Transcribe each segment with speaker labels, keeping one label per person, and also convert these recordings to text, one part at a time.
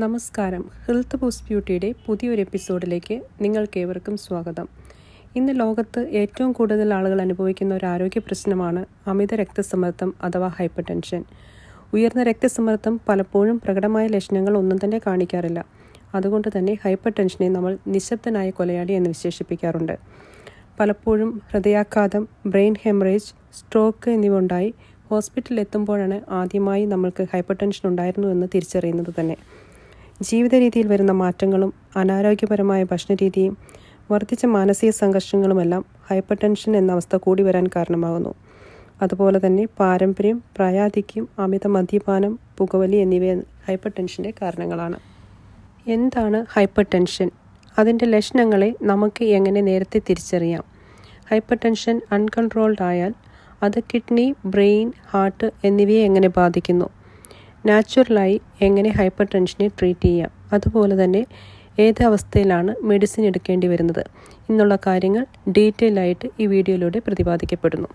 Speaker 1: നമസ്കാരം health boost ബ്യൂട്ടിയുടെ പുതിയൊരു എപ്പിസോഡിലേക്ക് നിങ്ങൾക്കേവർക്കും സ്വാഗതം ഇന്ന് ലോകത്ത് ഏറ്റവും കൂടുതൽ ആളുകൾ അനുഭവിക്കുന്ന ഒരു ആരോഗ്യ പ്രശ്നമാണ് അമിത രക്തസമ്മർദ്ദം അഥവാ ഹൈപ്പർ ടെൻഷൻ ഉയർന്ന രക്തസമ്മർദ്ദം പലപ്പോഴും പ്രകടമായ ലക്ഷണങ്ങൾ ഒന്നും തന്നെ കാണിക്കാറില്ല അതുകൊണ്ട് തന്നെ ഹൈപ്പർ ടെൻഷനെ നമ്മൾ നിശബ്ദനായ കൊലയാളി എന്ന് വിശേഷിപ്പിക്കാറുണ്ട് പലപ്പോഴും ഹൃദയാഘാതം ബ്രെയിൻ ഹെമറേജ് സ്ട്രോക്ക് എന്നിവ ഉണ്ടായി ഹോസ്പിറ്റലിൽ എത്തുമ്പോഴാണ് ആദ്യമായി നമ്മൾക്ക് ഹൈപ്പർ ടെൻഷൻ ഉണ്ടായിരുന്നു എന്ന് തിരിച്ചറിയുന്നത് തന്നെ ജീവിത രീതിയിൽ വരുന്ന മാറ്റങ്ങളും അനാരോഗ്യപരമായ ഭക്ഷണരീതിയും വർദ്ധിച്ച മാനസിക സംഘർഷങ്ങളുമെല്ലാം ഹൈപ്പർ ടെൻഷൻ എന്ന അവസ്ഥ കൂടി വരാൻ കാരണമാകുന്നു അതുപോലെ തന്നെ പാരമ്പര്യം പ്രായാധിക്യം അമിത മദ്യപാനം പുകവലി എന്നിവ ഹൈപ്പർ ടെൻഷൻ്റെ കാരണങ്ങളാണ് എന്താണ് ഹൈപ്പർ ടെൻഷൻ അതിൻ്റെ ലക്ഷണങ്ങളെ നമുക്ക് എങ്ങനെ നേരത്തെ തിരിച്ചറിയാം ഹൈപ്പർ ടെൻഷൻ അൺകൺട്രോൾഡ് ആയാൽ അത് കിഡ്നി ബ്രെയിൻ ഹാർട്ട് എന്നിവയെ എങ്ങനെ ബാധിക്കുന്നു നാച്ചുറലായി എങ്ങനെ ഹൈപ്പർ ടെൻഷനെ ട്രീറ്റ് ചെയ്യാം അതുപോലെ തന്നെ ഏത് അവസ്ഥയിലാണ് മെഡിസിൻ എടുക്കേണ്ടി വരുന്നത് എന്നുള്ള കാര്യങ്ങൾ ഡീറ്റെയിൽ ആയിട്ട് ഈ വീഡിയോയിലൂടെ പ്രതിപാദിക്കപ്പെടുന്നു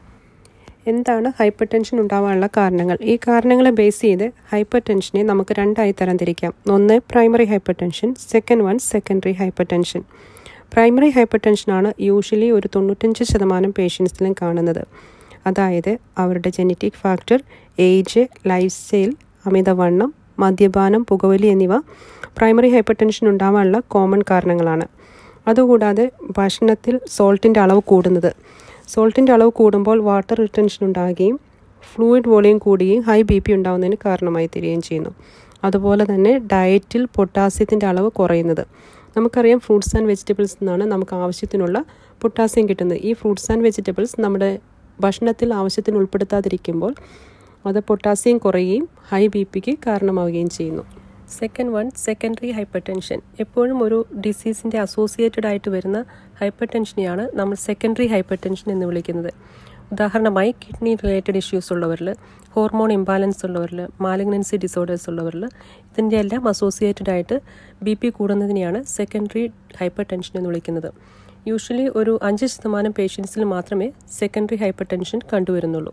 Speaker 1: എന്താണ് ഹൈപ്പർ ടെൻഷൻ ഉണ്ടാവാനുള്ള കാരണങ്ങൾ ഈ കാരണങ്ങളെ ബേസ് ചെയ്ത് ഹൈപ്പർ ടെൻഷനെ നമുക്ക് രണ്ടായി തരംതിരിക്കാം ഒന്ന് primary hypertension second one secondary hypertension primary ഹൈപ്പർ ടെൻഷനാണ് യൂഷ്വലി ഒരു തൊണ്ണൂറ്റഞ്ച് ശതമാനം പേഷ്യൻസിലും കാണുന്നത് അതായത് അവരുടെ genetic factor age lifestyle അമിതവണ്ണം മദ്യപാനം പുകവലി എന്നിവ പ്രൈമറി ഹൈപ്പർ ടെൻഷൻ ഉണ്ടാവാനുള്ള കോമൺ കാരണങ്ങളാണ് അതുകൂടാതെ ഭക്ഷണത്തിൽ സോൾട്ടിൻ്റെ അളവ് കൂടുന്നത് സോൾട്ടിൻ്റെ അളവ് കൂടുമ്പോൾ വാട്ടർ റിട്ടൻഷൻ ഉണ്ടാകുകയും ഫ്ലൂയിഡ് വോളിയം കൂടുകയും ഹൈ ബി പി ഉണ്ടാകുന്നതിന് കാരണമായി തീരുകയും ചെയ്യുന്നു അതുപോലെ തന്നെ ഡയറ്റിൽ പൊട്ടാസ്യത്തിൻ്റെ അളവ് കുറയുന്നത് നമുക്കറിയാം ഫ്രൂട്ട്സ് ആൻഡ് വെജിറ്റബിൾസ് നിന്നാണ് നമുക്ക് ആവശ്യത്തിനുള്ള പൊട്ടാസ്യം കിട്ടുന്നത് ഈ ഫ്രൂട്ട്സ് ആൻഡ് വെജിറ്റബിൾസ് നമ്മുടെ ഭക്ഷണത്തിൽ ആവശ്യത്തിന് ഉൾപ്പെടുത്താതിരിക്കുമ്പോൾ അത് പൊട്ടാസ്യം കുറയുകയും ഹൈ ബി പിക്ക് കാരണമാവുകയും ചെയ്യുന്നു second one secondary hypertension എപ്പോഴും ഒരു ഡിസീസിൻ്റെ അസോസിയേറ്റഡ് ആയിട്ട് വരുന്ന ഹൈപ്പർ ടെൻഷനെയാണ് നമ്മൾ സെക്കൻഡറി ഹൈപ്പർ ടെൻഷൻ എന്ന് വിളിക്കുന്നത് ഉദാഹരണമായി കിഡ്നി റിലേറ്റഡ് ഇഷ്യൂസ് ഉള്ളവരിൽ ഹോർമോൺ ഇംബാലൻസ് ഉള്ളവരിൽ മാലിഗ്നൻസി ഡിസോർഡേഴ്സ് ഉള്ളവരിൽ ഇതിൻ്റെ എല്ലാം അസോസിയേറ്റഡ് ആയിട്ട് ബി പി കൂടുന്നതിനെയാണ് സെക്കൻഡറി ഹൈപ്പർ ടെൻഷൻ എന്ന് വിളിക്കുന്നത് യൂഷ്വലി ഒരു അഞ്ച് ശതമാനം പേഷ്യൻസിൽ മാത്രമേ സെക്കൻഡറി ഹൈപ്പർ ടെൻഷൻ കണ്ടുവരുന്നുള്ളൂ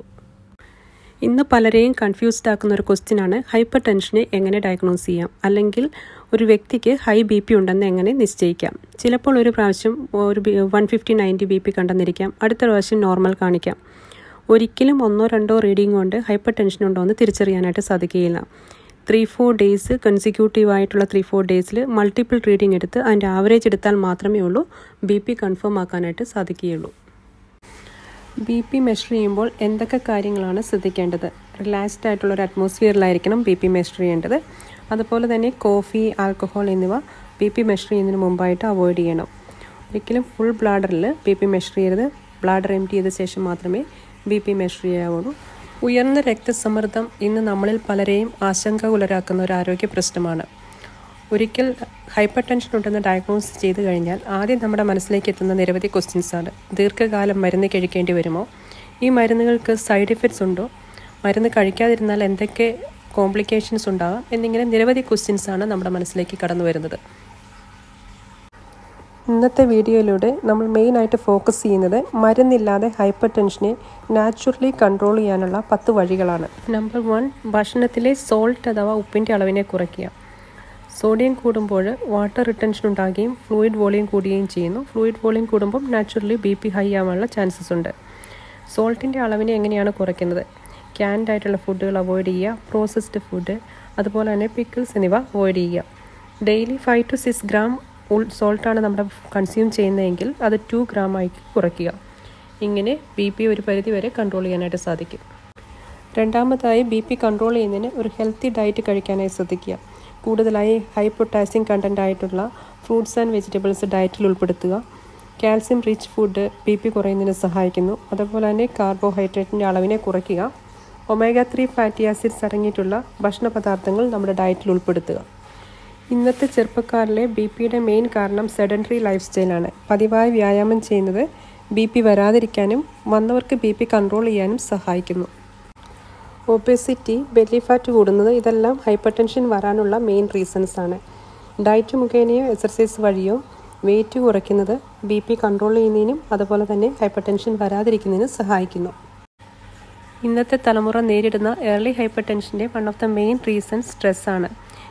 Speaker 1: ഇന്ന് പലരെയും കൺഫ്യൂസ്ഡ് ആക്കുന്ന ഒരു ക്വസ്റ്റ്യൻ ആണ് ഹൈപ്പർ ടെൻഷനെ എങ്ങനെ ഡയഗ്നോസ് ചെയ്യാം അല്ലെങ്കിൽ ഒരു വ്യക്തിക്ക് ഹൈ ബി പി ഉണ്ടെന്ന് എങ്ങനെ നിശ്ചയിക്കാം ചിലപ്പോൾ ഒരു പ്രാവശ്യം ഒരു one fifty ninety B P കണ്ടെന്നിരിക്കാം അടുത്ത പ്രാവശ്യം നോർമൽ കാണിക്കാം ഒരിക്കലും ഒന്നോ രണ്ടോ റീഡിംഗ് കൊണ്ട് ഹൈപ്പർ ടെൻഷൻ ഉണ്ടോ എന്ന് തിരിച്ചറിയാനായിട്ട് സാധിക്കുകയില്ല ത്രീ ഫോർ ഡേയ്സ് കൺസിക്യൂട്ടീവ് ആയിട്ടുള്ള ത്രീ ഫോർ ഡേയ്സിൽ മൾട്ടിപ്പിൾ റീഡിംഗ് എടുത്ത് അതിൻ്റെ ആവറേജ് എടുത്താൽ മാത്രമേ ഉള്ളൂ ബി പി കൺഫേം ആക്കാനായിട്ട് സാധിക്കുകയുള്ളൂ ബി പി മെഷർ ചെയ്യുമ്പോൾ എന്തൊക്കെ കാര്യങ്ങളാണ് ശ്രദ്ധിക്കേണ്ടത് റിലാക്സ്ഡ് ആയിട്ടുള്ള ഒരു അറ്റ്മോസ്ഫിയറിലായിരിക്കണം ബി പി മെഷർ ചെയ്യേണ്ടത് അതുപോലെ തന്നെ കോഫി ആൽക്കഹോൾ എന്നിവ ബി പി മെഷർ ചെയ്യുന്നതിന് മുമ്പായിട്ട് അവോയ്ഡ് ചെയ്യണം ഒരിക്കലും ഫുൾ ബ്ലാഡറിൽ ബി പി മെഷർ ചെയ്യരുത് ബ്ലാഡർ എം ചെയ്ത ശേഷം മാത്രമേ ബി പി മെഷർ ചെയ്യാവുള്ളൂ ഉയർന്ന രക്തസമ്മർദ്ദം ഇന്ന് നമ്മളിൽ പലരെയും ആശങ്കാകുലരാക്കുന്ന ഒരു ആരോഗ്യ പ്രശ്നമാണ് ഒരിക്കൽ ഹൈപ്പർ ടെൻഷൻ ഉണ്ടെന്ന് ഡയഗ്നോസ് ചെയ്തു കഴിഞ്ഞാൽ ആദ്യം നമ്മുടെ മനസ്സിലേക്ക് എത്തുന്ന നിരവധി ക്വസ്റ്റ്യൻസ് ആണ് ദീർഘകാലം മരുന്ന് കഴിക്കേണ്ടി വരുമോ ഈ മരുന്നുകൾക്ക് സൈഡ് ഇഫക്ട്സ് ഉണ്ടോ മരുന്ന് കഴിക്കാതിരുന്നാൽ എന്തൊക്കെ കോംപ്ലിക്കേഷൻസ് ഉണ്ടാകാം എന്നിങ്ങനെ നിരവധി ക്വസ്റ്റ്യൻസ് ആണ് നമ്മുടെ മനസ്സിലേക്ക് കടന്നു വരുന്നത് ഇന്നത്തെ വീഡിയോയിലൂടെ നമ്മൾ മെയിനായിട്ട് ഫോക്കസ് ചെയ്യുന്നത് മരുന്നില്ലാതെ ഹൈപ്പർ ടെൻഷനെ നാച്ചുറലി കൺട്രോൾ ചെയ്യാനുള്ള പത്ത് വഴികളാണ് നമ്പർ വൺ ഭക്ഷണത്തിലെ സോൾട്ട് അഥവാ ഉപ്പിൻ്റെ അളവിനെ കുറയ്ക്കുക സോഡിയം കൂടുമ്പോൾ വാട്ടർ റിട്ടൻഷൻ ഉണ്ടാകുകയും ഫ്ലൂയിഡ് വോളിയം കൂടുകയും ചെയ്യുന്നു ഫ്ലൂയിഡ് വോളിയം കൂടുമ്പോൾ നാച്ചുറലി ബി പി ഹൈ ആവാനുള്ള ചാൻസസ് ഉണ്ട് സോൾട്ടിൻ്റെ അളവിനെ എങ്ങനെയാണ് കുറയ്ക്കുന്നത് ക്യാൻഡ് ആയിട്ടുള്ള ഫുഡുകൾ അവോയ്ഡ് ചെയ്യുക പ്രോസസ്ഡ് ഫുഡ് അതുപോലെ തന്നെ പിക്കിൾസ് എന്നിവ അവോയ്ഡ് ചെയ്യുക daily five to six gram ഉൾ സോൾട്ടാണ് നമ്മുടെ കൺസ്യൂം ചെയ്യുന്നതെങ്കിൽ അത് ടു ഗ്രാം ആയി കുറയ്ക്കുക ഇങ്ങനെ ബി പി ഒരു പരിധി വരെ കൺട്രോൾ ചെയ്യാനായിട്ട് സാധിക്കും രണ്ടാമതായി ബി പി കൺട്രോൾ ചെയ്യുന്നതിന് ഒരു ഹെൽത്തി ഡയറ്റ് കഴിക്കാനായി ശ്രദ്ധിക്കുക കൂടുതലായി ഹൈ പൊട്ടാസ്യം കണ്ടൻ്റ് ആയിട്ടുള്ള ഫ്രൂട്ട്സ് ആൻഡ് വെജിറ്റബിൾസ് ഡയറ്റിൽ ഉൾപ്പെടുത്തുക calcium rich food B P കുറയുന്നതിന് സഹായിക്കുന്നു അതുപോലെ തന്നെ കാർബോഹൈഡ്രേറ്റിൻ്റെ അളവിനെ കുറയ്ക്കുക ഒമേഗ ത്രീ ഫാറ്റി ആസിഡ്സ് അടങ്ങിയിട്ടുള്ള ഭക്ഷണ പദാർത്ഥങ്ങൾ നമ്മുടെ ഡയറ്റിൽ ഉൾപ്പെടുത്തുക ഇന്നത്തെ ചെറുപ്പക്കാരിലെ ബി പിയുടെ മെയിൻ കാരണം സെഡൻറ്ററി ലൈഫ് സ്റ്റൈലാണ് പതിവായി വ്യായാമം ചെയ്യുന്നത് ബി പി വരാതിരിക്കാനും വന്നവർക്ക് ബി പി കൺട്രോൾ ചെയ്യാനും സഹായിക്കുന്നു ഒബേസിറ്റി ബെല്ലി ഫാറ്റ് കൂടുന്നത് ഇതെല്ലാം ഹൈപ്പർ ടെൻഷൻ വരാനുള്ള മെയിൻ റീസൺസ് ആണ് ഡയറ്റ് മുഖേനയോ എക്സർസൈസ് വഴിയോ വെയിറ്റ് കുറയ്ക്കുന്നത് ബി പി കൺട്രോൾ ചെയ്യുന്നതിനും അതുപോലെ തന്നെ ഹൈപ്പർ ടെൻഷൻ വരാതിരിക്കുന്നതിനും സഹായിക്കുന്നു ഇന്നത്തെ തലമുറ നേരിടുന്ന ഏർലി ഹൈപ്പർ ടെൻഷൻ്റെ one of the main reason സ്ട്രെസ്സാണ്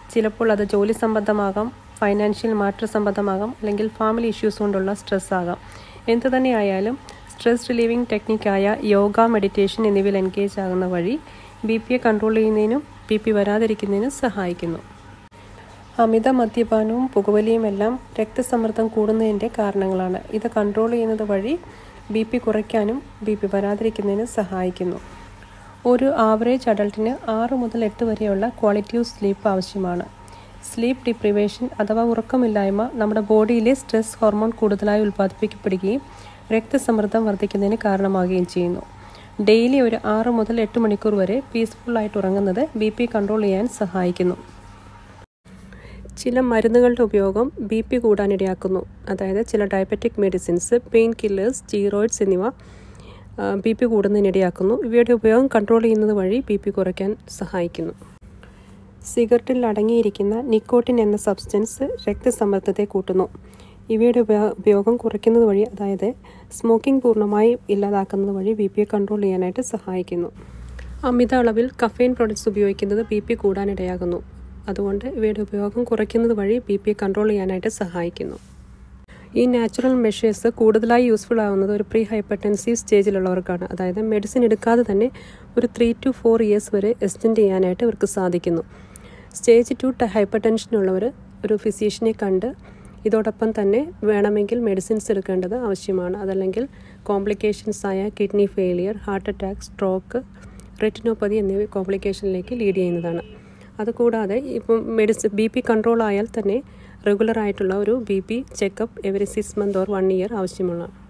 Speaker 1: ചിലപ്പോൾ അത് ജോലി സംബന്ധമാകാം ഫൈനാൻഷ്യൽ മാറ്റർ സംബന്ധമാകാം അല്ലെങ്കിൽ ഫാമിലി ഇഷ്യൂസ് കൊണ്ടുള്ള സ്ട്രെസ് ആകാം എന്തു തന്നെയായാലും സ്ട്രെസ് റിലീവിംഗ് ടെക്നിക്കായ യോഗ മെഡിറ്റേഷൻ എന്നിവയിൽ എൻഗേജ് ആകുന്ന വഴി ബി പിയെ കൺട്രോൾ ചെയ്യുന്നതിനും ബി പി വരാതിരിക്കുന്നതിനും സഹായിക്കുന്നു അമിത മദ്യപാനവും പുകവലിയുമെല്ലാം രക്തസമ്മർദ്ദം കൂടുന്നതിൻ്റെ കാരണങ്ങളാണ് ഇത് കൺട്രോൾ ചെയ്യുന്നത് വഴി ബി പി കുറയ്ക്കാനും ബി പി വരാതിരിക്കുന്നതിന് സഹായിക്കുന്നു ഒരു ആവറേജ് അഡൾട്ടിന് ആറ് മുതൽ എട്ട് വരെയുള്ള ക്വാളിറ്റി ഓഫ് സ്ലീപ്പ് ആവശ്യമാണ് സ്ലീപ്പ് ഡിപ്രിവേഷൻ അഥവാ ഉറക്കമില്ലായ്മ നമ്മുടെ ബോഡിയിലെ സ്ട്രെസ് ഹോർമോൺ കൂടുതലായി ഉൽപ്പാദിപ്പിക്കപ്പെടുകയും രക്തസമ്മർദ്ദം വർദ്ധിക്കുന്നതിന് കാരണമാവുകയും ചെയ്യുന്നു ഡെയിലി ഒരു ആറ് മുതൽ എട്ട് മണിക്കൂർ വരെ പീസ്ഫുള്ളായിട്ട് ഉറങ്ങുന്നത് ബി പി കൺട്രോൾ ചെയ്യാൻ സഹായിക്കുന്നു ചില മരുന്നുകളുടെ ഉപയോഗം ബി പി കൂടാനിടയാക്കുന്നു അതായത് ചില diabetic medicines pain killers steroids എന്നിവ ബി പി കൂടുന്നതിനിടയാക്കുന്നു ഇവയുടെ ഉപയോഗം കൺട്രോൾ ചെയ്യുന്നത് വഴി ബി പി കുറയ്ക്കാൻ സഹായിക്കുന്നു സിഗരറ്റിൽ അടങ്ങിയിരിക്കുന്ന നിക്കോട്ടിൻ എന്ന സബ്സ്റ്റൻസ് രക്തസമ്മർദ്ദത്തെ കൂട്ടുന്നു ഇവയുടെ ഉപയോഗം കുറയ്ക്കുന്നത് വഴി അതായത് സ്മോക്കിംഗ് പൂർണ്ണമായി ഇല്ലാതാക്കുന്നത് വഴി ബി പിയെ കൺട്രോൾ ചെയ്യാനായിട്ട് സഹായിക്കുന്നു അമിത അളവിൽ കഫെയിൻ പ്രൊഡക്ട്സ് ഉപയോഗിക്കുന്നത് ബി പി കൂടാനിടയാകുന്നു അതുകൊണ്ട് ഇവയുടെ ഉപയോഗം കുറയ്ക്കുന്നത് വഴി ബി പിയെ കൺട്രോൾ ചെയ്യാനായിട്ട് സഹായിക്കുന്നു ഈ നാച്ചുറൽ മെഷേഴ്സ് കൂടുതലായി യൂസ്ഫുൾ ആവുന്നത് ഒരു പ്രീ ഹൈപ്പർടെൻസീവ് സ്റ്റേജിലുള്ളവർക്കാണ് അതായത് മെഡിസിൻ എടുക്കാതെ തന്നെ ഒരു ത്രീ ടു ഫോർ ഇയേഴ്സ് വരെ എക്സ്റ്റെൻഡ് ചെയ്യാനായിട്ട് ഇവർക്ക് സാധിക്കുന്നു സ്റ്റേജ് ടു ഹൈപ്പർ ടെൻഷനുള്ളവർ ഒരു ഫിസീഷ്യനെ കണ്ട് ഇതോടൊപ്പം തന്നെ വേണമെങ്കിൽ മെഡിസിൻസ് എടുക്കേണ്ടത് ആവശ്യമാണ് അതല്ലെങ്കിൽ കോംപ്ലിക്കേഷൻസ് ആയ kidney failure heart attack stroke retinopathy എന്നിവ കോംപ്ലിക്കേഷനിലേക്ക് ലീഡ് ചെയ്യുന്നതാണ് അതുകൂടാതെ ഇപ്പം മെഡിസിൻ ബി പി കൺട്രോൾ ആയാൽ തന്നെ റെഗുലർ ആയിട്ടുള്ള ഒരു B P checkup every six month or one year ആവശ്യമാണ്